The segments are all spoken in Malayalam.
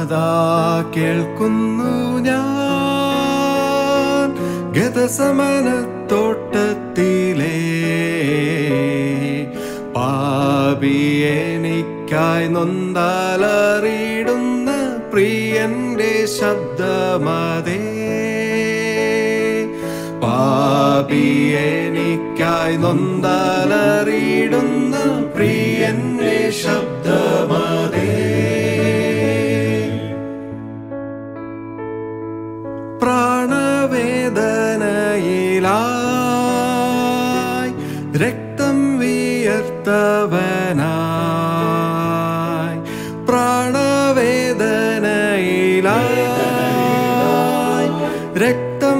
അതാ കേൾക്കുന്നു ഞാൻ ഗതസമന തോട്ടത്തിലേ പാപി എനിക്കായി നൊന്താലറിയിടുന്ന പ്രിയന്റെ ശബ്ദമതേ പാപി എനിക്കായി നൊന്താലറിയിടുന്ന പ്രിയന്റെ ശബ്ദമതേ പ്രാണവേദനയിലായി രക്തം വിയർത്തവനായി പ്രാണവേദനയിലായി രക്തം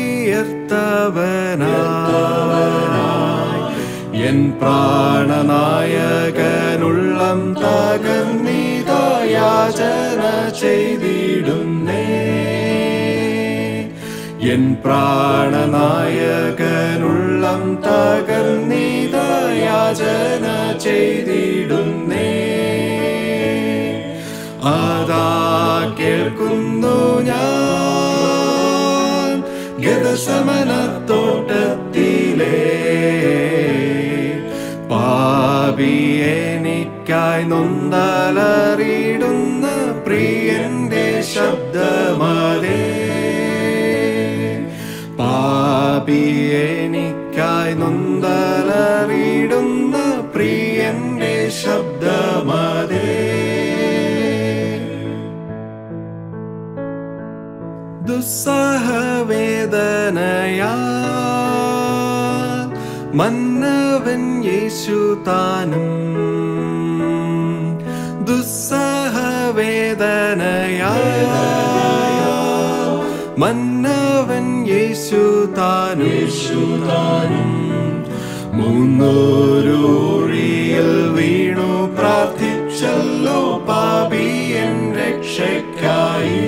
വിയർത്തവനായി എൻ പ്രാണനായകനുള്ളം തകർന്നിത യാചന ചെയ്തിടുന്നേ എൻ പ്രാണനായകനുള്ളം തകർന്നിത യാചന ചെയ്തിടുന്നേ അതാ കേൾക്കുന്നു ഞാൻ ഗതസമന തോട്ടത്തിലേ പാപി എനിക്കായി നൊന്താലറിയിടുന്ന പ്രിയന്റെ ശബ്ദമതേ പാപി എനിക്കായി നൊന്താലറിയിടുന്ന പ്രിയന്റെ ശബ്ദമതേ ദുസ്സഹവേദനയാ മന്നവൻ യേശു താനും ദുസ്സഹവേദനയാ മന്നവൻ യേശു താനും യേശു താനും മുന്നൂരൂഴിയിൽ വീണു പ്രാർത്ഥിച്ചല്ലോ പാപിയൻ രക്ഷയ്ക്കായി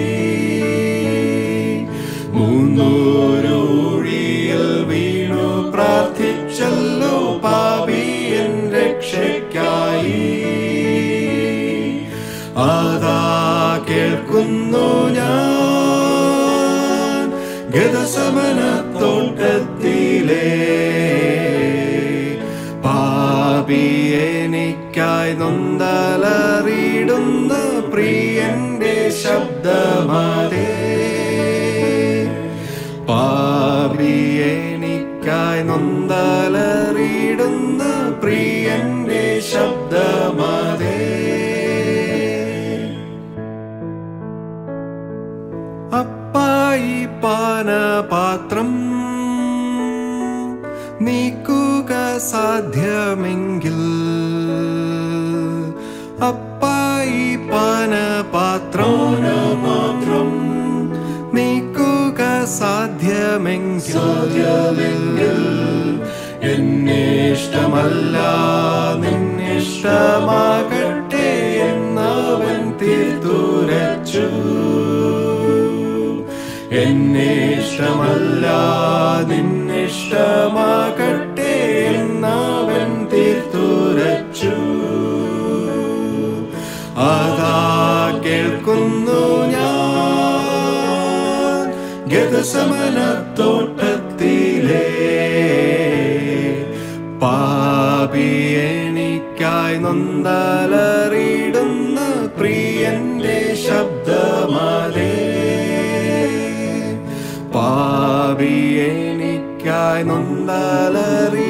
മുന്നൂരൂഴിയിൽ വീണു പ്രാർത്ഥിച്ചല്ലോ പാപിയൻ രക്ഷയ്ക്കായി അതാ കേൾക്കുന്നു ഞാൻ ഗതസമന തോട്ടത്തിലേ പാപി എനിക്കായി നൊന്താലറിയിടുന്ന പ്രിയന്റെ ശബ്ദമതേ പാപി എനിക്കായി നൊന്താലറിയിടുന്ന പ്രിയന്റെ ശബ്ദമതേ അപ്പായി പാനപാത്രം നീക്കുക സാധ്യമെങ്കിൽ അപ്പായി പാനപാത്രം പാത്രം നീക്കുക സാധ്യമെങ്കിൽ എന്നിഷ്ടമല്ല നിന്നിഷ്ടമാകട്ടെ എന്നവൻ തീർത്തുരച്ചു എന്നിഷ്ടമല്ല നിന്നിഷ്ടമാകട്ടെ എന്നവൻ തീർത്തുരച്ചു അതാ കേൾക്കുന്നു ഞാൻ ഗതസമന തോട്ടത്തിലേ പാപി എനിക്കായി നൊന്താലറിയിടുന്ന പ്രിയന്റെ ശബ്ദമതേ പാപി എനിക്കായി നൊന്താലറി